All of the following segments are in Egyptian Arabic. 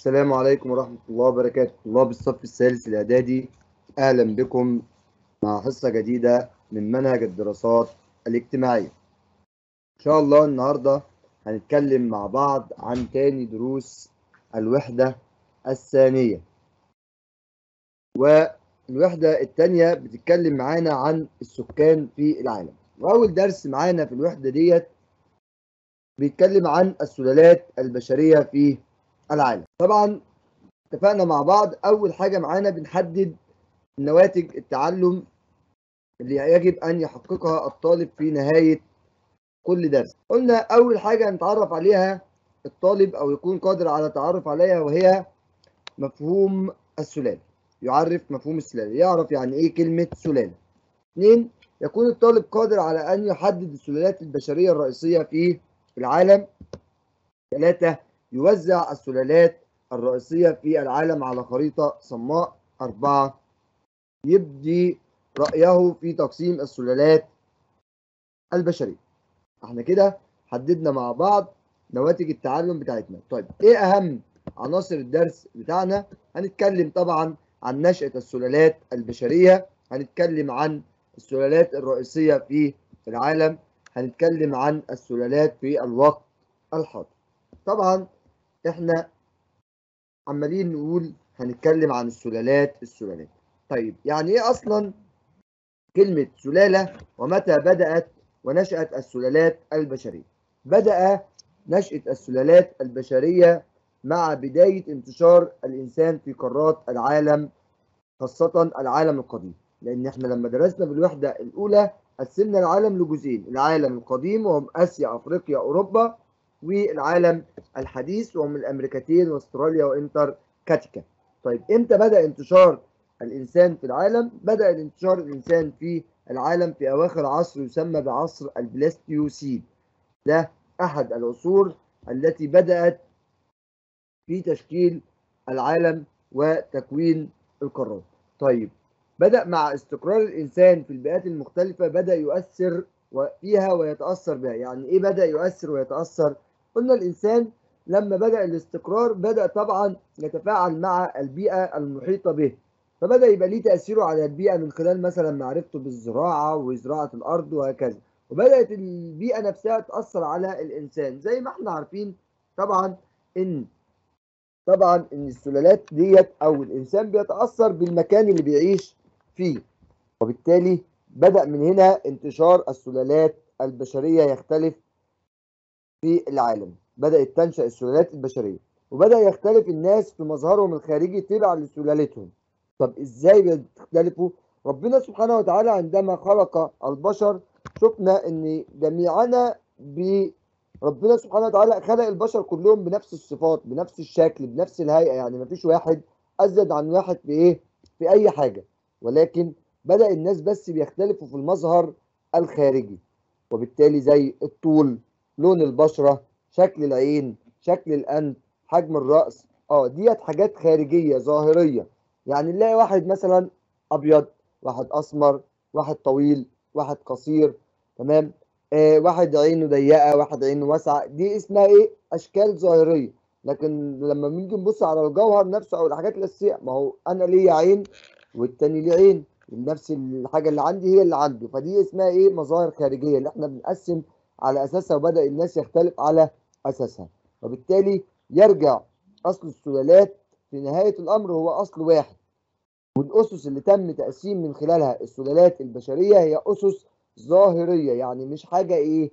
السلام عليكم ورحمة الله وبركاته طلاب الصف الثالث الإعدادي أهلا بكم مع حصة جديدة من منهج الدراسات الاجتماعية إن شاء الله النهاردة هنتكلم مع بعض عن تاني دروس الوحدة الثانية والوحدة الثانية بتتكلم معانا عن السكان في العالم وأول درس معانا في الوحدة ديت بيتكلم عن السلالات البشرية في العالم طبعا اتفقنا مع بعض اول حاجه معانا بنحدد نواتج التعلم اللي يجب ان يحققها الطالب في نهايه كل درس قلنا اول حاجه نتعرف عليها الطالب او يكون قادر على التعرف عليها وهي مفهوم السلاله يعرف مفهوم السلاله يعرف يعني ايه كلمه سلاله اثنين يكون الطالب قادر على ان يحدد السلالات البشريه الرئيسيه في العالم ثلاثه يوزع السلالات الرئيسية في العالم على خريطة صماء أربعة يبدي رأيه في تقسيم السلالات البشرية احنا كده حددنا مع بعض نواتج التعلم بتاعتنا طيب ايه أهم عناصر الدرس بتاعنا هنتكلم طبعا عن نشأة السلالات البشرية هنتكلم عن السلالات الرئيسية في العالم هنتكلم عن السلالات في الوقت الحاضر طبعا احنا عمالين نقول هنتكلم عن السلالات السلالات طيب يعني ايه اصلا كلمة سلالة ومتى بدأت ونشأت السلالات البشرية بدأ نشأة السلالات البشرية مع بداية انتشار الإنسان في قارات العالم خاصة العالم القديم لأن احنا لما درسنا في الوحدة الأولى قسمنا العالم لجزئين العالم القديم وهم آسيا أفريقيا أوروبا والعالم الحديث وهم الامريكتين واستراليا وانتركتيكا طيب امتى بدا انتشار الانسان في العالم بدا انتشار الانسان في العالم في اواخر عصر يسمى بعصر البلاستيوسين ده احد العصور التي بدات في تشكيل العالم وتكوين القارات طيب بدا مع استقرار الانسان في البيئات المختلفه بدا يؤثر فيها ويتاثر بها يعني ايه بدا يؤثر ويتاثر قلنا الإنسان لما بدأ الاستقرار بدأ طبعا يتفاعل مع البيئة المحيطة به فبدأ يبقى ليه تأثيره على البيئة من خلال مثلا معرفته بالزراعة وزراعة الأرض وهكذا وبدأت البيئة نفسها تأثر على الإنسان زي ما احنا عارفين طبعا إن طبعا إن السلالات ديت أو الإنسان بيتأثر بالمكان اللي بيعيش فيه وبالتالي بدأ من هنا انتشار السلالات البشرية يختلف في العالم بدأت تنشأ السلالات البشرية وبدأ يختلف الناس في مظهرهم الخارجي تبع لسلالتهم طب ازاي بيختلفوا ربنا سبحانه وتعالى عندما خلق البشر شفنا ان جميعنا ب ربنا سبحانه وتعالى خلق البشر كلهم بنفس الصفات بنفس الشكل بنفس الهيئة يعني مفيش واحد أزيد عن واحد في إيه في أي حاجة ولكن بدأ الناس بس بيختلفوا في المظهر الخارجي وبالتالي زي الطول لون البشرة شكل العين شكل الأنف حجم الرأس اه ديت حاجات خارجية ظاهرية يعني نلاقي واحد مثلا أبيض واحد أسمر واحد طويل واحد قصير تمام آه واحد عينه ضيقة واحد عينه واسعة دي اسمها ايه أشكال ظاهرية لكن لما بنيجي نبص على الجوهر نفسه أو الحاجات الأساسية ما هو أنا ليا عين والتاني ليه عين نفس الحاجة اللي عندي هي اللي عنده فدي اسمها ايه مظاهر خارجية اللي احنا بنقسم على اساسها وبدا الناس يختلف على اساسها وبالتالي يرجع اصل السلالات في نهايه الامر هو اصل واحد والاسس اللي تم تقسيم من خلالها السلالات البشريه هي اسس ظاهريه يعني مش حاجه ايه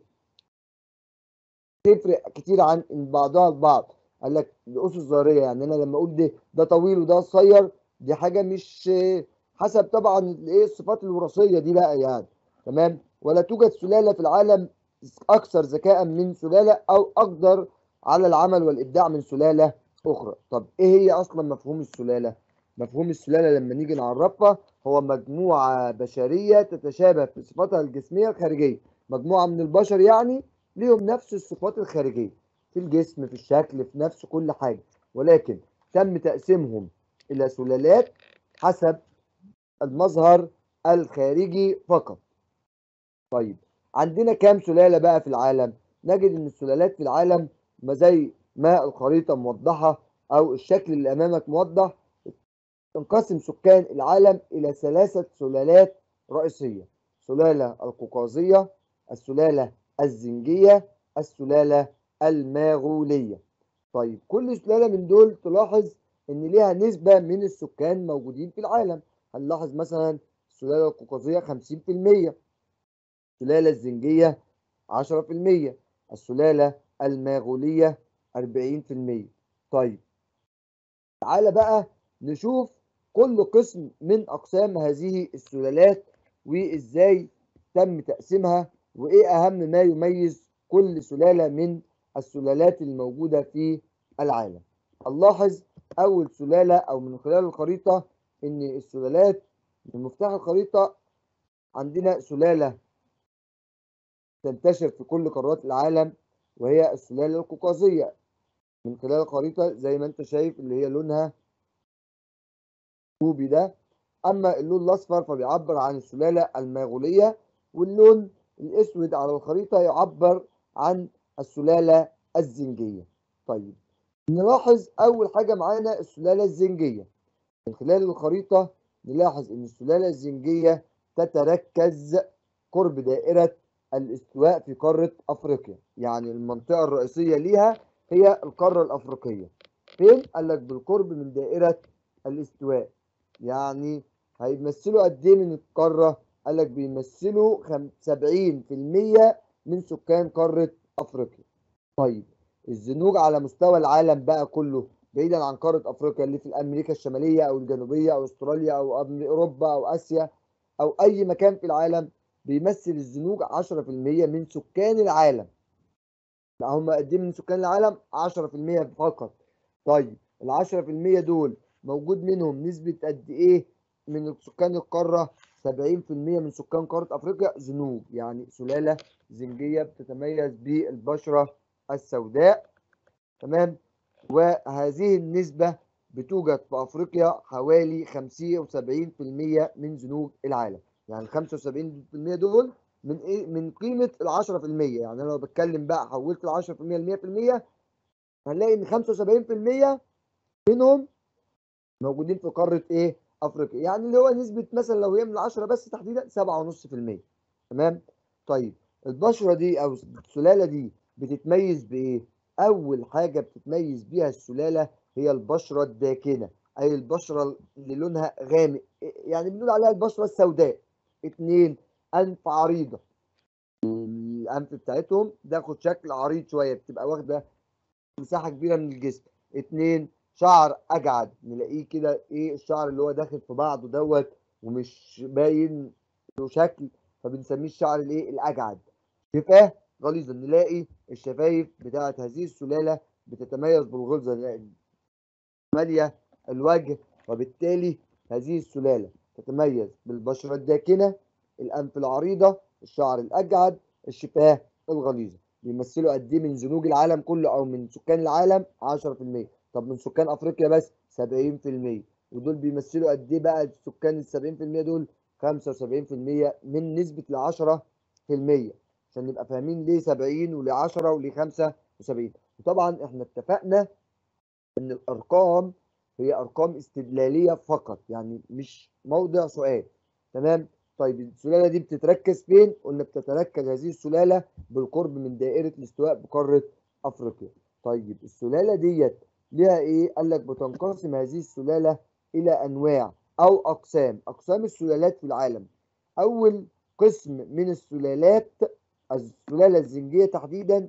تفرق كتير عن بعضها البعض قال لك الاسس ظاهريه يعني انا لما اقول ده ده طويل وده قصير دي حاجه مش حسب طبعا الايه الصفات الوراثيه دي لا يعني تمام ولا توجد سلاله في العالم اكثر ذكاء من سلاله او اقدر على العمل والابداع من سلاله اخرى طب ايه هي اصلا مفهوم السلاله مفهوم السلاله لما نيجي نعرفها هو مجموعه بشريه تتشابه في صفاتها الجسميه الخارجيه مجموعه من البشر يعني ليهم نفس الصفات الخارجيه في الجسم في الشكل في نفس كل حاجه ولكن تم تقسيمهم الى سلالات حسب المظهر الخارجي فقط طيب عندنا كام سلالة بقى في العالم نجد ان السلالات في العالم ما زي ما الخريطة موضحة او الشكل اللي امامك موضح تنقسم سكان العالم الى ثلاثه سلالات رئيسيه السلاله القوقازيه السلاله الزنجيه السلاله الماغوليه طيب كل سلاله من دول تلاحظ ان ليها نسبه من السكان موجودين في العالم هنلاحظ مثلا السلاله القوقازيه 50% السلاله الزنجيه 10% السلاله الماغوليه 40% طيب تعالى بقى نشوف كل قسم من اقسام هذه السلالات وازاي تم تقسيمها وايه اهم ما يميز كل سلاله من السلالات الموجوده في العالم نلاحظ اول سلاله او من خلال الخريطه ان السلالات من مفتاح الخريطه عندنا سلاله تنتشر في كل قارات العالم وهي السلاله القوقازيه من خلال الخريطه زي ما انت شايف اللي هي لونها طوبي ده اما اللون الاصفر فبيعبر عن السلاله الماغوليه واللون الاسود على الخريطه يعبر عن السلاله الزنجيه طيب نلاحظ اول حاجه معانا السلاله الزنجيه من خلال الخريطه نلاحظ ان السلاله الزنجيه تتركز قرب دائره الاستواء في قاره افريقيا يعني المنطقه الرئيسيه ليها هي القاره الافريقيه فين قال لك بالقرب من دائره الاستواء يعني هيمثلوا قد ايه من القاره قال لك بيمثلوا 70% من سكان قاره افريقيا طيب الزنوج على مستوى العالم بقى كله بعيدا عن قاره افريقيا اللي في امريكا الشماليه او الجنوبيه او استراليا او اوروبا او اسيا او اي مكان في العالم بيمثل الزنوج 10% من سكان العالم هم قد من سكان العالم 10% فقط طيب ال 10% دول موجود منهم نسبة قد إيه من سكان القارة 70% من سكان قارة أفريقيا زنوج يعني سلالة زنجية بتتميز بالبشرة السوداء تمام وهذه النسبة بتوجد في أفريقيا حوالي 75% من زنوج العالم يعني 75% دول من إيه من قيمة ال 10% يعني أنا لو بتكلم بقى حولت ال 10% ل 100% هنلاقي إن 75% منهم موجودين في قاره ايه افريقيا يعني اللي هو نسبه مثلا لو هي من 10 بس تحديدا 7.5% تمام طيب البشره دي او السلاله دي بتتميز بايه اول حاجه بتتميز بيها السلاله هي البشره الداكنه اي البشره اللي لونها غامق يعني بنقول عليها البشره السوداء اتنين انف عريضه الانف بتاعتهم تاخد شكل عريض شويه بتبقى واخده مساحه كبيره من الجسم اتنين شعر اجعد نلاقيه كده ايه الشعر اللي هو داخل في بعضه دوت ومش باين له شكل فبنسميه الشعر الايه الاجعد شفاه غليظه نلاقي الشفايف بتاعه هذه السلاله بتتميز بالغلظه ماليه الوجه وبالتالي هذه السلاله تتميز بالبشره الداكنه الانف العريضه الشعر الاجعد الشفاه الغليظه بيمثلوا قد ايه من زنوج العالم كله او من سكان العالم 10% طب من سكان افريقيا بس 70% ودول بيمثلوا قد ايه بقى السكان ال 70% دول 75% من نسبه ال 10% عشان نبقى فاهمين ليه 70 وليه 10 وليه 75 وطبعا احنا اتفقنا ان الارقام هي ارقام استدلاليه فقط يعني مش موضع سؤال تمام طيب السلاله دي بتتركز فين قلنا بتتركز هذه السلاله بالقرب من دائره الاستواء بقاره افريقيا طيب السلاله ديت ليها ايه قال لك بتنقسم هذه السلاله الى انواع او اقسام اقسام السلالات في العالم اول قسم من السلالات السلاله الزنجيه تحديدا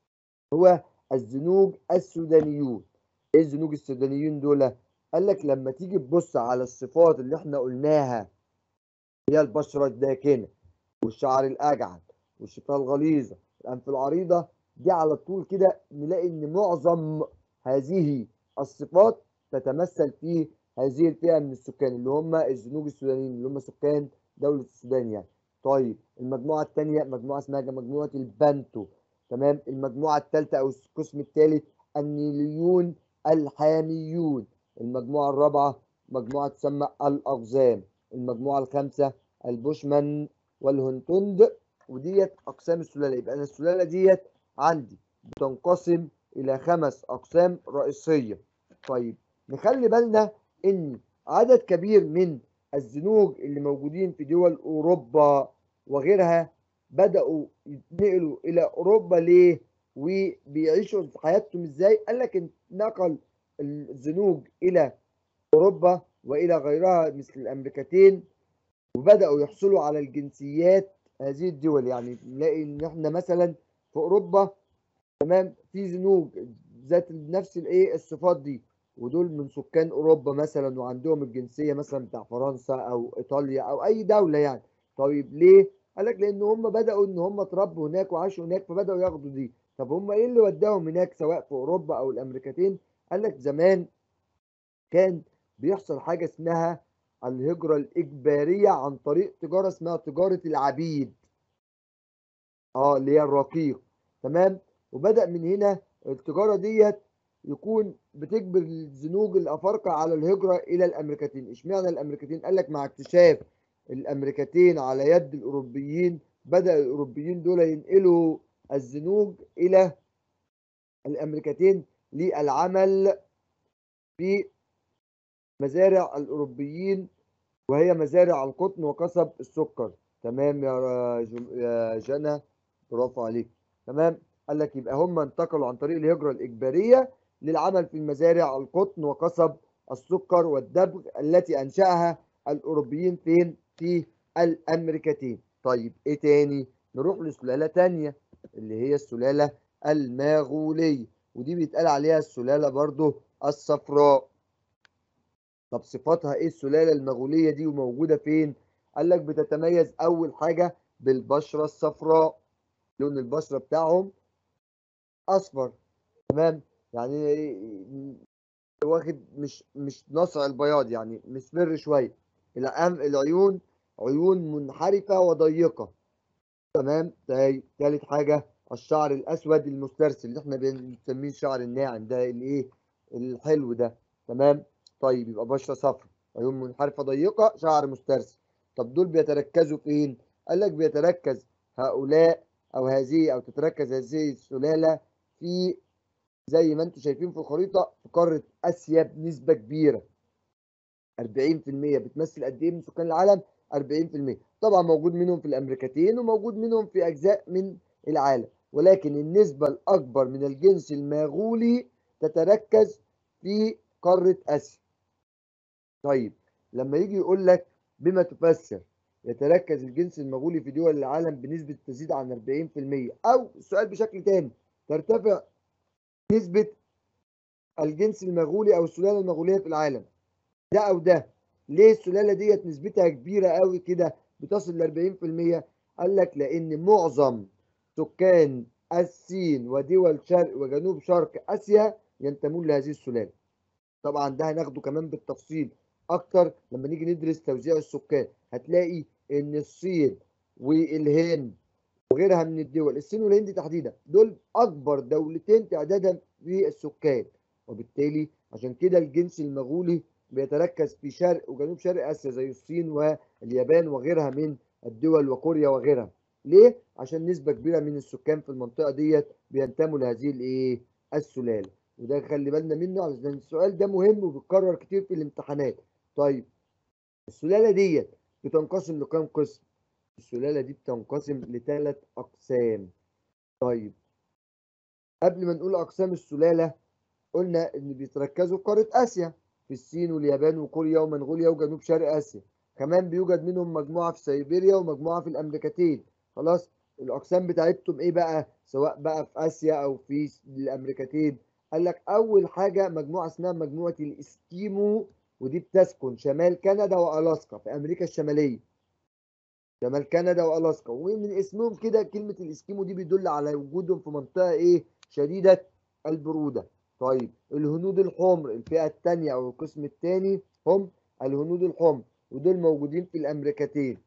هو الزنوج السودانيون ايه الزنوج السودانيون دول قال لك لما تيجي تبص على الصفات اللي احنا قلناها هي البشره الداكنه والشعر الاجعد والشفاه الغليظه الانف العريضه دي على طول كده نلاقي ان معظم هذه الصفات تتمثل في هذه الفئه من السكان اللي هم الزنوج السودانيين اللي هم سكان دوله السودان يعني طيب المجموعه الثانيه مجموعه اسمها مجموعه البانتو تمام المجموعه الثالثه او القسم الثالث النيليون الحاميون المجموعه الرابعه مجموعه تسمى الاقزام المجموعه الخامسه البوشمان والهنتند وديت اقسام السلاله يبقى انا السلاله ديت عندي بتنقسم الى خمس اقسام رئيسيه طيب نخلي بالنا ان عدد كبير من الزنوج اللي موجودين في دول اوروبا وغيرها بداوا يتنقلوا الى اوروبا ليه وبيعيشوا حياتهم ازاي قال لك نقل الزنوج الى اوروبا والى غيرها مثل الامريكتين وبداوا يحصلوا على الجنسيات هذه الدول يعني نلاقي ان احنا مثلا في اوروبا تمام في زنوج ذات نفس الايه الصفات دي ودول من سكان اوروبا مثلا وعندهم الجنسيه مثلا بتاع فرنسا او ايطاليا او اي دوله يعني طيب ليه قال لك لان هم بداوا ان هم اتربوا هناك وعاشوا هناك فبداوا ياخدوا دي طب هم ايه اللي وداهم هناك سواء في اوروبا او الامريكتين قال لك زمان كان بيحصل حاجه اسمها الهجره الاجباريه عن طريق تجاره اسمها تجاره العبيد اه اللي هي الرقيق تمام وبدا من هنا التجاره ديت يكون بتجبر الزنوج الافارقه على الهجره الى الامريكتين اشمعنى الامريكتين قال لك مع اكتشاف الامريكتين على يد الاوروبيين بدا الاوروبيين دول ينقلوا الزنوج الى الامريكتين للعمل في مزارع الاوروبيين وهي مزارع القطن وقصب السكر تمام يا يا جنى برافو عليك تمام قال لك يبقى هم انتقلوا عن طريق الهجره الاجباريه للعمل في المزارع القطن وقصب السكر والدبغ التي انشاها الاوروبيين فين في الامريكتين طيب ايه تاني نروح لسلاله تانية اللي هي السلاله الماغوليه ودي بيتقال عليها السلاله برضو الصفراء طب صفاتها ايه السلاله المغوليه دي وموجوده فين قال لك بتتميز اول حاجه بالبشره الصفراء لون البشره بتاعهم اصفر تمام يعني واخد مش مش نصع البياض يعني مصفر شويه العيون عيون منحرفه وضيقه تمام ثالث حاجه الشعر الاسود المسترسل اللي احنا بنسميه الشعر الناعم ده الايه الحلو ده تمام طيب يبقى بشره صفرا عيون منحرفه ضيقه شعر مسترسل طب دول بيتركزوا فين قال لك بيتركز هؤلاء او هذه او تتركز هذه السلاله في زي ما انتم شايفين في الخريطه في قاره اسيا بنسبه كبيره 40% بتمثل قد ايه من سكان العالم 40% طبعا موجود منهم في الامريكتين وموجود منهم في اجزاء من العالم ولكن النسبه الاكبر من الجنس الماغولي تتركز في قاره اسيا طيب لما يجي يقول لك بما تفسر يتركز الجنس المغولي في دول العالم بنسبة تزيد عن 40% أو السؤال بشكل تاني ترتفع نسبة الجنس المغولي أو السلالة المغولية في العالم ده أو ده ليه السلالة ديت نسبتها كبيرة قوي كده بتصل ل 40% قال لك لأن معظم سكان الصين ودول شرق وجنوب شرق آسيا ينتمون لهذه السلالة طبعا ده هناخده كمان بالتفصيل اكتر لما نيجي ندرس توزيع السكان هتلاقي ان الصين والهند وغيرها من الدول الصين والهند تحديدا دول اكبر دولتين تعدادا في السكان وبالتالي عشان كده الجنس المغولي بيتركز في شرق وجنوب شرق اسيا زي الصين واليابان وغيرها من الدول وكوريا وغيرها ليه عشان نسبه كبيره من السكان في المنطقه ديت بينتموا لهذه الايه السلاله وده خلي بالنا منه عشان السؤال ده مهم وبيتكرر كتير في الامتحانات طيب السلاله ديت بتنقسم لكام قسم السلاله دي بتنقسم لثلاث اقسام طيب قبل ما نقول اقسام السلاله قلنا ان بيتركزوا في قاره اسيا في الصين واليابان وكوريا ومنغوليا وجنوب شرق اسيا كمان بيوجد منهم مجموعه في سيبيريا ومجموعه في الامريكتين خلاص الاقسام بتاعتهم ايه بقى سواء بقى في اسيا او في الامريكتين قال لك اول حاجه مجموعه اسمها مجموعه الاسكيمو ودي بتسكن شمال كندا والاسكا في امريكا الشماليه شمال كندا والاسكا ومن اسمهم كده كلمه الاسكيمو دي بيدل على وجودهم في منطقه ايه شديده البروده طيب الهنود الحمر الفئه الثانيه او القسم الثاني هم الهنود الحمر ودول موجودين في الامريكتين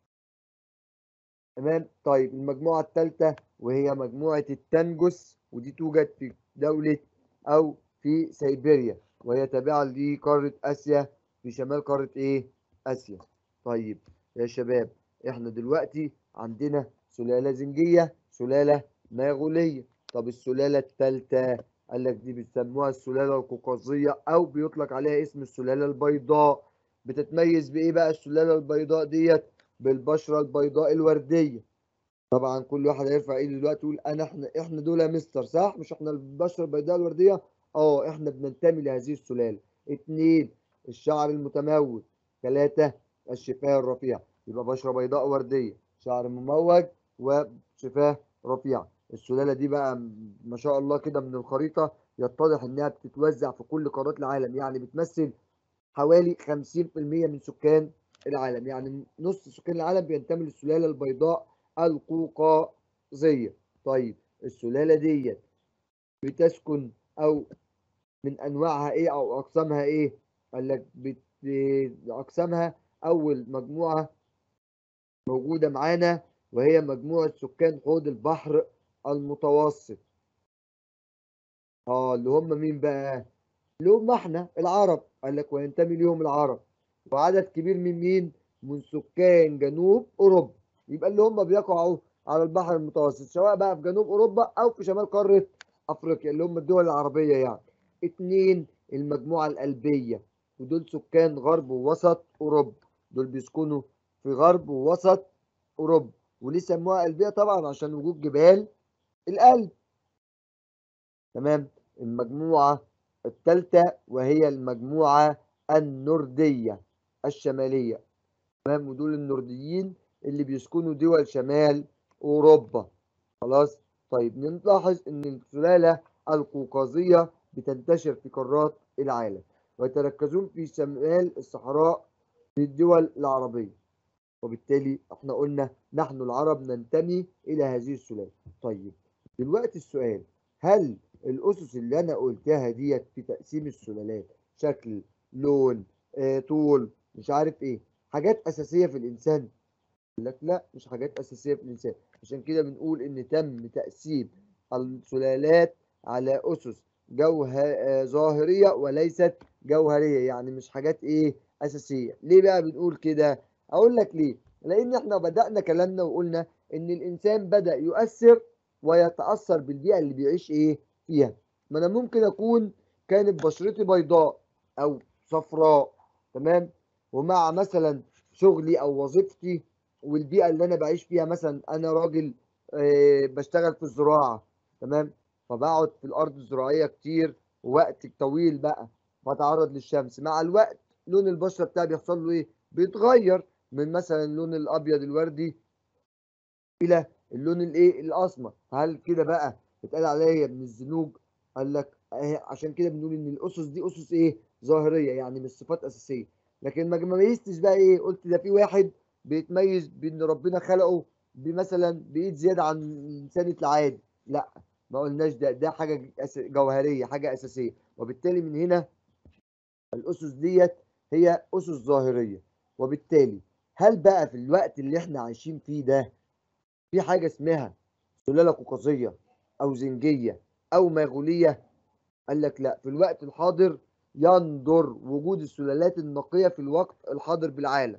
تمام طيب المجموعه الثالثه وهي مجموعه التنجس ودي توجد في دوله او في سيبيريا وهي تابعه لقاره اسيا في شمال قاره ايه اسيا طيب يا شباب احنا دلوقتي عندنا سلاله زنجيه سلاله ماغوليه طب السلاله الثالثه قال لك دي بيسموها السلالة القوقازية أو بيطلق عليها اسم السلالة البيضاء بتتميز بإيه بقى السلالة البيضاء ديت بالبشرة البيضاء الوردية طبعا كل واحد هيرفع ايده دلوقتي يقول انا احنا احنا دول يا مستر صح مش احنا البشرة البيضاء الوردية اه احنا بننتمي لهذه السلالة اتنين الشعر المتموج ثلاثة الشفاه الرفيعة يبقى بشرة بيضاء وردية شعر مموج وشفاه رفيعة السلالة دي بقى ما شاء الله كده من الخريطة يتضح انها بتتوزع في كل قارات العالم يعني بتمثل حوالي 50% من سكان العالم يعني نص سكان العالم بينتمي للسلالة البيضاء القوقازية طيب السلالة ديت بتسكن او من انواعها ايه او اقسامها ايه قال لك بت... اقسامها اول مجموعة موجودة معانا وهي مجموعة سكان حوض البحر المتوسط اه اللي هم مين بقى اللي هم احنا العرب قال لك وينتمي ليهم العرب وعدد كبير من مين من سكان جنوب اوروبا يبقى اللي هم بيقعوا على البحر المتوسط سواء بقى في جنوب اوروبا او في شمال قاره افريقيا اللي هم الدول العربيه يعني اتنين المجموعه القلبيه ودول سكان غرب ووسط اوروبا دول بيسكنوا في غرب ووسط اوروبا وليه سموها قلبيه طبعا عشان وجود جبال القلب تمام المجموعه الثالثه وهي المجموعه النرديه الشماليه تمام ودول النرديين اللي بيسكنوا دول شمال اوروبا خلاص طيب نلاحظ ان السلاله القوقازيه بتنتشر في قارات العالم ويتركزون في شمال الصحراء في الدول العربيه وبالتالي احنا قلنا نحن العرب ننتمي الى هذه السلاله طيب دلوقتي السؤال هل الاسس اللي انا قلتها ديت في تقسيم السلالات شكل لون آه، طول مش عارف ايه حاجات اساسيه في الانسان يقول لك لا مش حاجات اساسيه في الانسان عشان كده بنقول ان تم تقسيم السلالات على اسس جوه آه، ظاهريه وليست جوهريه يعني مش حاجات ايه اساسيه ليه بقى بنقول كده اقول لك ليه لان احنا بدانا كلامنا وقلنا ان الانسان بدا يؤثر ويتاثر بالبيئه اللي بيعيش ايه فيها ما انا ممكن اكون كانت بشرتي بيضاء او صفراء تمام ومع مثلا شغلي او وظيفتي والبيئه اللي انا بعيش فيها مثلا انا راجل آه، بشتغل في الزراعه تمام فبقعد في الارض الزراعيه كتير ووقت طويل بقى بتعرض للشمس مع الوقت لون البشره بتاعي بيحصل له ايه بيتغير من مثلا اللون الابيض الوردي الى اللون الايه الاسمر هل كده بقى اتقال عليا من الزنوج قال لك آه، عشان كده بنقول ان الاسس دي اسس ايه ظاهريه يعني مش صفات اساسيه لكن ما ما ميزتش بقى ايه قلت ده في واحد بيتميز بان ربنا خلقه بمثلا بايد زياده عن الانسان العادي لا ما قلناش ده ده حاجه أس- جوهريه حاجه اساسيه وبالتالي من هنا الاسس ديت هي اسس ظاهريه وبالتالي هل بقى في الوقت اللي احنا عايشين فيه ده في حاجه اسمها سلاله قوقازيه او زنجيه او مغوليه قال لك لا في الوقت الحاضر يندر وجود السلالات النقيه في الوقت الحاضر بالعالم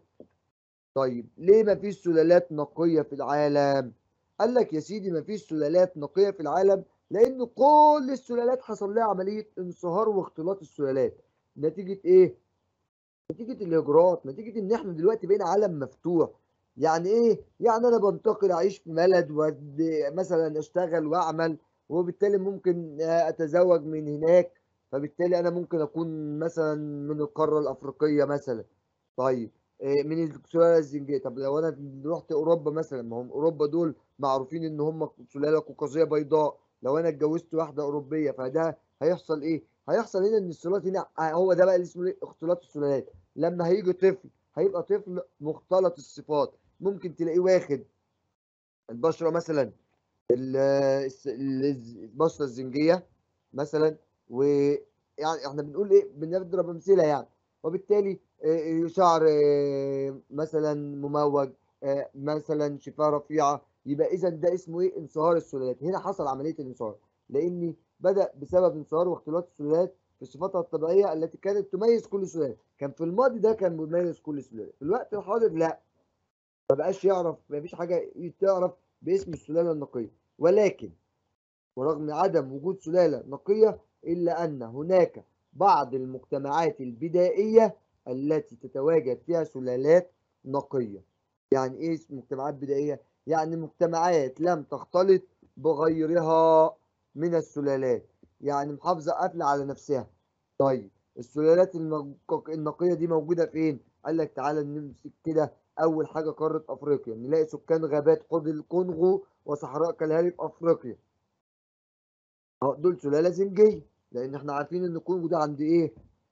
طيب ليه ما فيش سلالات نقيه في العالم قال لك يا سيدي ما فيش سلالات نقيه في العالم لان كل السلالات حصل لها عمليه انصهار واختلاط السلالات نتيجه ايه نتيجه الهجرات نتيجه ان احنا دلوقتي بقينا عالم مفتوح يعني ايه يعني انا بنتقل اعيش في بلد ومثلا اشتغل واعمل وبالتالي ممكن آه، اتزوج من هناك فبالتالي انا ممكن اكون مثلا من القاره الافريقيه مثلا طيب آه، من السلاله الزنجيه طب لو انا رحت اوروبا مثلا ما هم اوروبا دول معروفين ان هم سلاله قوقازيه بيضاء لو انا اتجوزت واحده اوروبيه فده هيحصل ايه هيحصل هنا ان السلالات هنا آه، هو ده بقى اللي اسمه إيه؟ اختلاط السلالات لما هيجي طفل هيبقى طفل مختلط الصفات ممكن تلاقيه واخد البشره مثلا ال- الس- ال- البشره الزنجيه مثلا ويعني احنا بنقول ايه بنضرب امثله يعني وبالتالي آه، شعر آه، مثلا مموج آه، مثلا شفاه رفيعه يبقى اذا ده اسمه ايه انصهار السلالات هنا حصل عمليه الانصهار لان بدا بسبب انصهار واختلاط السلالات في صفاتها الطبيعيه التي كانت تميز كل سلاله كان في الماضي ده كان مميز كل سلاله في الوقت الحاضر لا ما بقاش يعرف ما فيش حاجه تعرف باسم السلاله النقيه ولكن ورغم عدم وجود سلالة نقية إلا أن هناك بعض المجتمعات البدائية التي تتواجد فيها سلالات نقية يعني إيه مجتمعات بدائية؟ يعني مجتمعات لم تختلط بغيرها من السلالات يعني محافظة قافلة على نفسها طيب السلالات النقية دي موجودة فين؟ قال لك تعالى نمسك كده أول حاجة قارة أفريقيا نلاقي سكان غابات حوض الكونغو وصحراء كالهاري في أفريقيا دول سلالة زنجية لأن احنا عارفين إن الكونغو ده عند إيه؟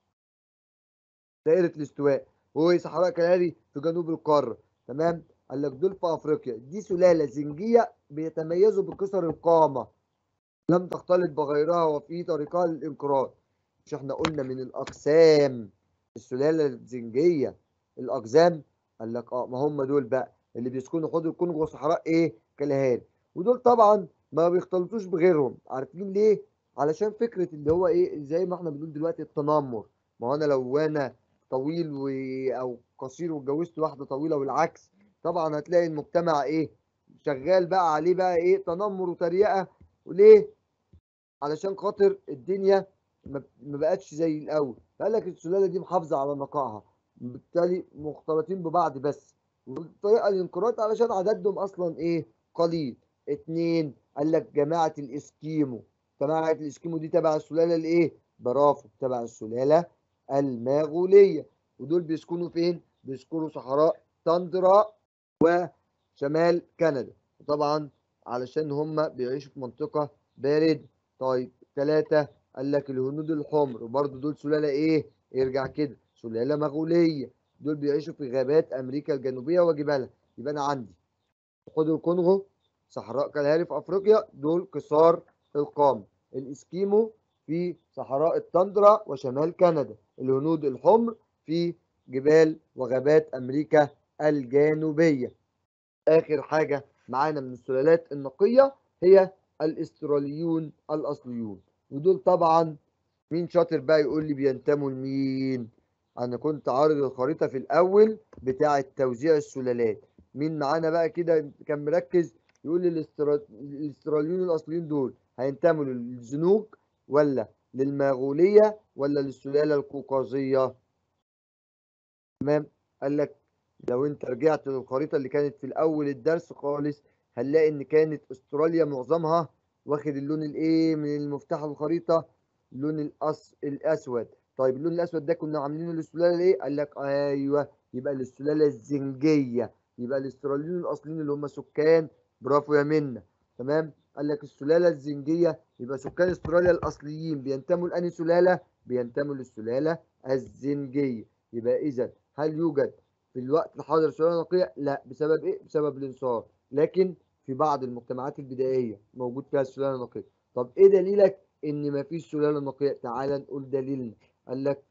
دائرة الاستواء وهو صحراء كالهاري في جنوب القارة تمام؟ قال لك دول في أفريقيا دي سلالة زنجية بيتميزوا بكسر القامة لم تختلط بغيرها وفي طريقها للانقراض مش احنا قلنا من الاقسام السلاله الزنجيه الاقزام قال لك اه ما هم دول بقى اللي بيسكنوا حوض الكونغو وصحراء ايه كالهاري ودول طبعا ما بيختلطوش بغيرهم عارفين ليه علشان فكره اللي هو ايه زي ما احنا بنقول دلوقتي التنمر ما هو انا لو انا طويل و... او قصير واتجوزت واحده طويله والعكس طبعا هتلاقي المجتمع ايه شغال بقى عليه بقى ايه تنمر وتريقه وليه علشان خاطر الدنيا ما بقتش زي الاول فقال لك السلاله دي محافظه على نقائها بالتالي مختلطين ببعض بس والطريقه الانقراض علشان عددهم اصلا ايه قليل اتنين قال لك جماعه الاسكيمو جماعه الاسكيمو دي تبع السلاله الايه برافو تبع السلاله الماغوليه ودول بيسكنوا فين بيسكنوا صحراء تندرا وشمال كندا وطبعا علشان هم بيعيشوا في منطقه بارده طيب ثلاثة قال لك الهنود الحمر وبرضه دول سلالة ايه؟ ارجع كده سلالة مغولية دول بيعيشوا في غابات امريكا الجنوبية وجبالها يبقى انا عندي خد الكونغو صحراء كالهاري في افريقيا دول قصار القامة الاسكيمو في صحراء التندرا وشمال كندا الهنود الحمر في جبال وغابات امريكا الجنوبية اخر حاجة معانا من السلالات النقية هي الاستراليون الاصليون ودول طبعا مين شاطر بقى يقول لي بينتموا لمين انا كنت عارض الخريطه في الاول بتاعه توزيع السلالات مين معانا بقى كده كان مركز يقول لي الاسترا... الاستراليون الاصليين دول هينتموا للزنوج ولا للمغوليه ولا للسلاله القوقازيه تمام قال لك لو انت رجعت للخريطه اللي كانت في الاول الدرس خالص هنلاقي ان كانت استراليا معظمها واخد اللون الايه من المفتاح الخريطه اللون الأص... الاسود طيب اللون الاسود ده كنا عاملينه للسلاله ايه قال لك ايوه يبقى للسلاله الزنجيه يبقى الاستراليين الاصليين اللي هم سكان برافو يا منى تمام قال لك السلاله الزنجيه يبقى سكان استراليا الاصليين بينتموا لاني سلاله بينتموا للسلاله الزنجيه يبقى اذا هل يوجد في الوقت الحاضر سلاله نقيه لا بسبب ايه بسبب الانصار لكن في بعض المجتمعات البدائيه موجود فيها السلاله النقيه طب ايه دليلك ان ما فيش سلاله نقيه تعال نقول دليلنا قال لك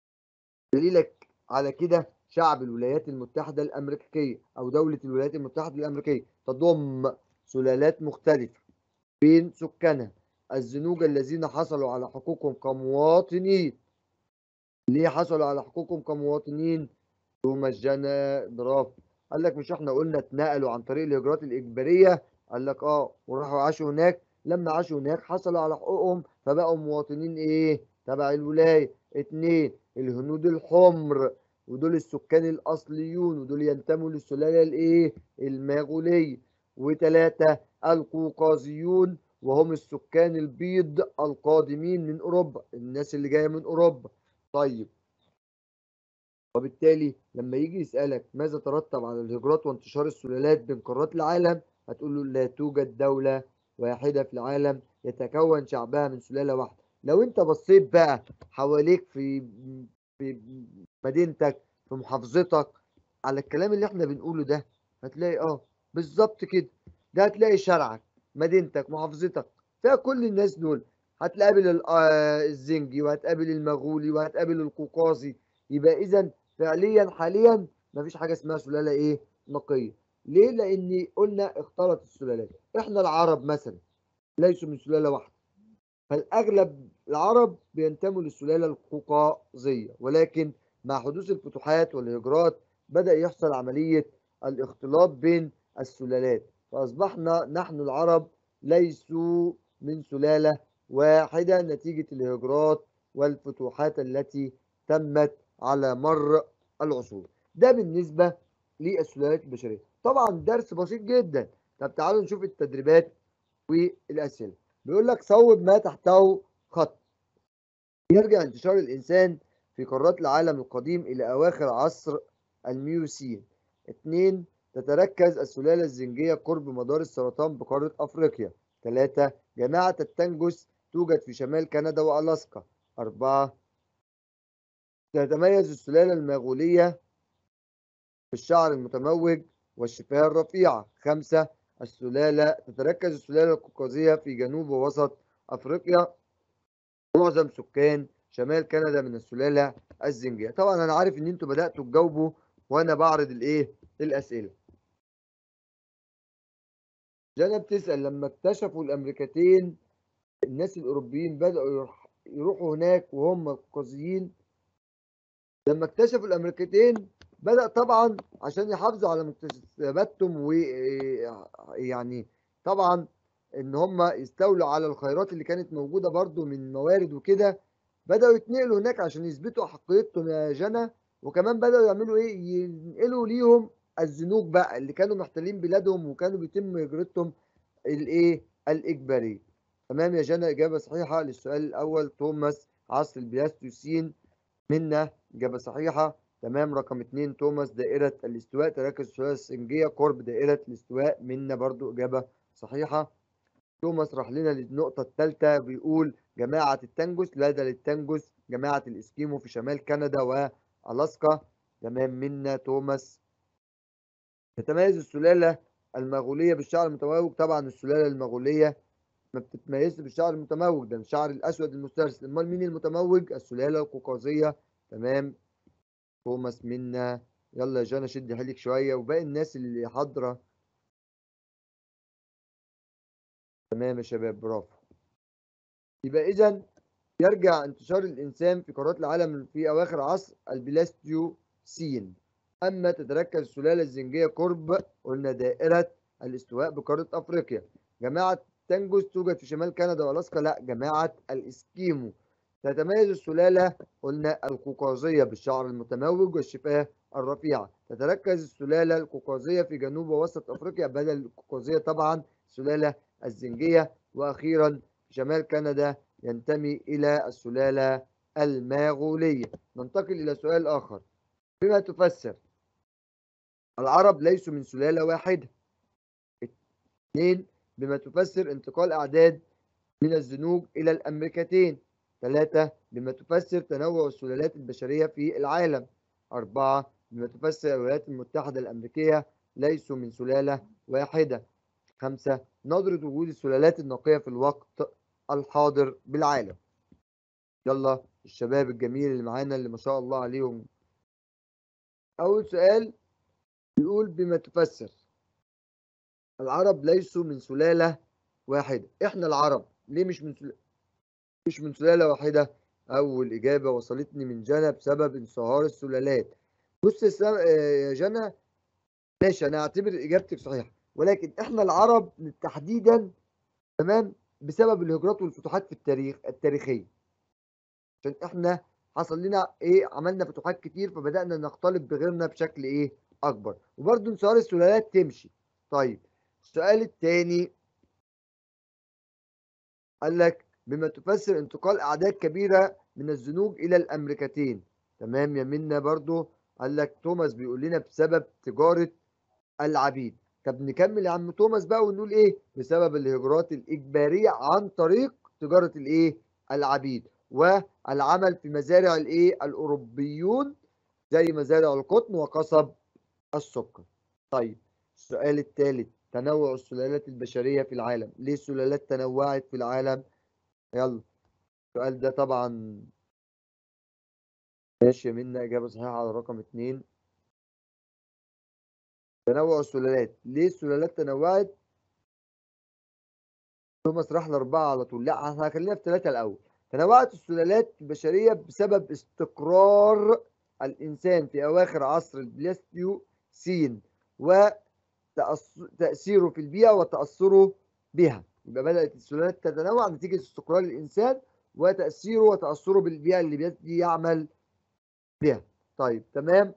دليلك على كده شعب الولايات المتحده الامريكيه او دوله الولايات المتحده الامريكيه تضم سلالات مختلفه بين سكانها الزنوج الذين حصلوا على حقوقهم كمواطنين ليه حصلوا على حقوقهم كمواطنين مجانا برافو قال لك مش احنا قلنا اتنقلوا عن طريق الهجرات الاجباريه قال لك اه وراحوا عاشوا هناك لما عاشوا هناك حصلوا على حقوقهم فبقوا مواطنين ايه تبع الولايه اتنين الهنود الحمر ودول السكان الاصليون ودول ينتموا للسلاله الايه المغوليه وثلاثه القوقازيون وهم السكان البيض القادمين من اوروبا الناس اللي جايه من اوروبا طيب وبالتالي لما يجي يسألك ماذا ترتب على الهجرات وانتشار السلالات بين قارات العالم هتقول له لا توجد دولة واحدة في العالم يتكون شعبها من سلالة واحدة لو انت بصيت بقى حواليك في في مدينتك في محافظتك على الكلام اللي احنا بنقوله ده هتلاقي اه بالظبط كده ده هتلاقي شارعك مدينتك محافظتك فيها كل الناس دول هتقابل الزنجي وهتقابل المغولي وهتقابل القوقازي يبقى اذا فعليا حاليا مفيش حاجه اسمها سلاله ايه نقيه ليه لان قلنا اختلط السلالات احنا العرب مثلا ليسوا من سلاله واحده فالاغلب العرب بينتموا للسلاله القوقازيه ولكن مع حدوث الفتوحات والهجرات بدا يحصل عمليه الاختلاط بين السلالات فاصبحنا نحن العرب ليسوا من سلالة واحدة نتيجة الهجرات والفتوحات التي تمت على مر العصور ده بالنسبة للسلالات البشرية طبعا درس بسيط جدا طب تعالوا نشوف التدريبات والأسئلة بيقول لك صوب ما تحته خط يرجع انتشار الإنسان في قارات العالم القديم إلى أواخر عصر الميوسين اثنين تتركز السلالة الزنجية قرب مدار السرطان بقارة أفريقيا ثلاثة جماعة التنجس توجد في شمال كندا وألاسكا أربعة تتميز السلالة المغولية بالشعر المتموج والشفاه الرفيعة خمسة السلالة تتركز السلالة القوقازية في جنوب ووسط أفريقيا معظم سكان شمال كندا من السلالة الزنجية طبعا أنا عارف إن أنتوا بدأتوا تجاوبوا وأنا بعرض الإيه الأسئلة جانا بتسأل لما اكتشفوا الأمريكتين الناس الأوروبيين بدأوا يروحوا هناك وهم قوقازيين لما اكتشفوا الأمريكتين بدأ طبعا عشان يحافظوا على مكتسباتهم ويعني طبعا ان هم يستولوا على الخيرات اللي كانت موجودة برضو من موارد وكده بدأوا يتنقلوا هناك عشان يثبتوا أحقيتهم يا جنى وكمان بدأوا يعملوا ايه ينقلوا ليهم الزنوج بقى اللي كانوا محتلين بلادهم وكانوا بيتم هجرتهم الايه الإجبارية تمام يا جنى إجابة صحيحة للسؤال الأول توماس عصر البلاستوسين منا إجابة صحيحة تمام رقم اتنين توماس دائرة الاستواء تركز السلالة السنجية قرب دائرة الاستواء منا برضو إجابة صحيحة توماس راح لنا للنقطة الثالثة بيقول جماعة التنجس لدى للتنجس جماعة الإسكيمو في شمال كندا وألاسكا تمام منا توماس تتميز السلالة المغولية بالشعر المتموج طبعا السلالة المغولية ما بتتميزش بالشعر المتموج ده الشعر الأسود المسترسل أمال مين المتموج السلالة القوقازية تمام توماس منا يلا يا جانا شد حيلك شوية وباقي الناس اللي حاضرة تمام يا شباب برافو يبقى إذا يرجع انتشار الإنسان في قارات العالم في أواخر عصر البلاستيوسين أما تتركز السلالة الزنجية قرب قلنا دائرة الاستواء بقارة أفريقيا جماعة تنجس توجد في شمال كندا وألاسكا لا جماعة الإسكيمو تتميز السلالة قلنا القوقازية بالشعر المتموج والشفاه الرفيعة تتركز السلالة القوقازية في جنوب ووسط أفريقيا بدل القوقازية طبعا السلالة الزنجية وأخيرا في شمال كندا ينتمي إلى السلالة الماغولية ننتقل إلى سؤال آخر بما تفسر العرب ليسوا من سلالة واحدة اثنين بما تفسر انتقال أعداد من الزنوج إلى الأمريكتين ثلاثة بما تفسر تنوع السلالات البشرية في العالم أربعة بما تفسر الولايات المتحدة الأمريكية ليسوا من سلالة واحدة خمسة نظرة وجود السلالات النقية في الوقت الحاضر بالعالم يلا الشباب الجميل اللي معانا اللي ما شاء الله عليهم أول سؤال بيقول بما تفسر العرب ليسوا من سلالة واحدة إحنا العرب ليه مش من سلالة مش من سلالة واحدة أول إجابة وصلتني من جنى بسبب انصهار السلالات بص يا جنى ماشي أنا أعتبر إجابتك صحيحة ولكن إحنا العرب تحديدا تمام بسبب الهجرات والفتوحات في التاريخ التاريخية عشان إحنا حصل لنا إيه عملنا فتوحات كتير فبدأنا نختلط بغيرنا بشكل إيه أكبر وبرضه انصهار السلالات تمشي طيب السؤال الثاني قال لك بما تفسر انتقال أعداد كبيرة من الزنوج إلى الأمريكتين تمام يا منا برضو قال لك توماس بيقول لنا بسبب تجارة العبيد طب نكمل يا عم توماس بقى ونقول إيه بسبب الهجرات الإجبارية عن طريق تجارة الإيه العبيد والعمل في مزارع الإيه الأوروبيون زي مزارع القطن وقصب السكر طيب السؤال الثالث تنوع السلالات البشرية في العالم ليه السلالات تنوعت في العالم يلا السؤال ده طبعا ماشي منا إجابة صحيحة على رقم اتنين تنوع السلالات ليه السلالات تنوعت توماس راح لأربعة على طول لا احنا خلينا في ثلاثة الأول تنوعت السلالات البشرية بسبب استقرار الإنسان في أواخر عصر البلاستيوسين وتأثيره في البيئة وتأثره بها يبقى بدأت السلالات تتنوع نتيجة استقرار الإنسان وتأثيره وتأثره بالبيئة اللي بيدي يعمل بها طيب تمام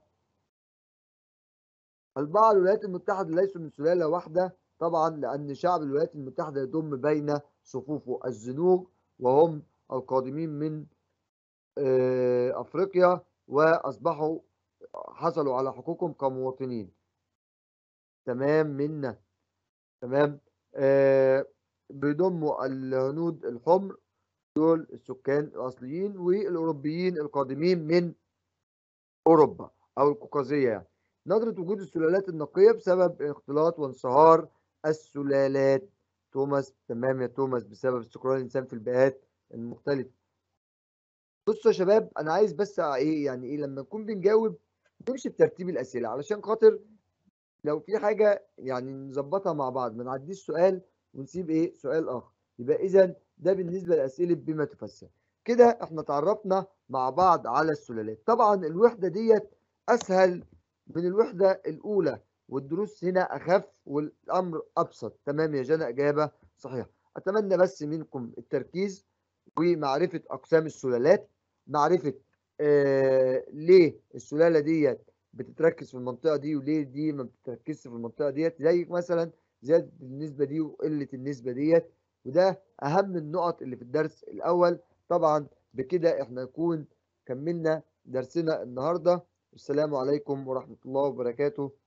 البعض الولايات المتحدة ليسوا من سلالة واحدة طبعا لأن شعب الولايات المتحدة يضم بين صفوفه الزنوج وهم القادمين من آه، أفريقيا وأصبحوا حصلوا على حقوقهم كمواطنين تمام منا تمام آه بيضموا الهنود الحمر دول السكان الأصليين والأوروبيين القادمين من أوروبا أو القوقازية يعني ندرة وجود السلالات النقية بسبب اختلاط وانصهار السلالات توماس تمام يا توماس بسبب استقرار الإنسان في البيئات المختلفة بصوا يا شباب أنا عايز بس إيه يعني إيه لما نكون بنجاوب نمشي بترتيب الأسئلة علشان خاطر لو في حاجة يعني نظبطها مع بعض ما نعديش سؤال ونسيب إيه سؤال آخر يبقى إذا ده بالنسبة لأسئلة بما تفسر كده احنا تعرفنا مع بعض على السلالات طبعا الوحدة ديت أسهل من الوحدة الأولى والدروس هنا أخف والأمر أبسط تمام يا جنى إجابة صحيحة أتمنى بس منكم التركيز ومعرفة أقسام السلالات معرفة آه ليه السلالة ديت بتتركز في المنطقة دي وليه دي ما بتتركزش في المنطقة ديت زي مثلا زيادة النسبة دي وقلة النسبة ديت وده أهم النقط اللي في الدرس الأول طبعا بكده احنا نكون كملنا درسنا النهاردة السلام عليكم ورحمة الله وبركاته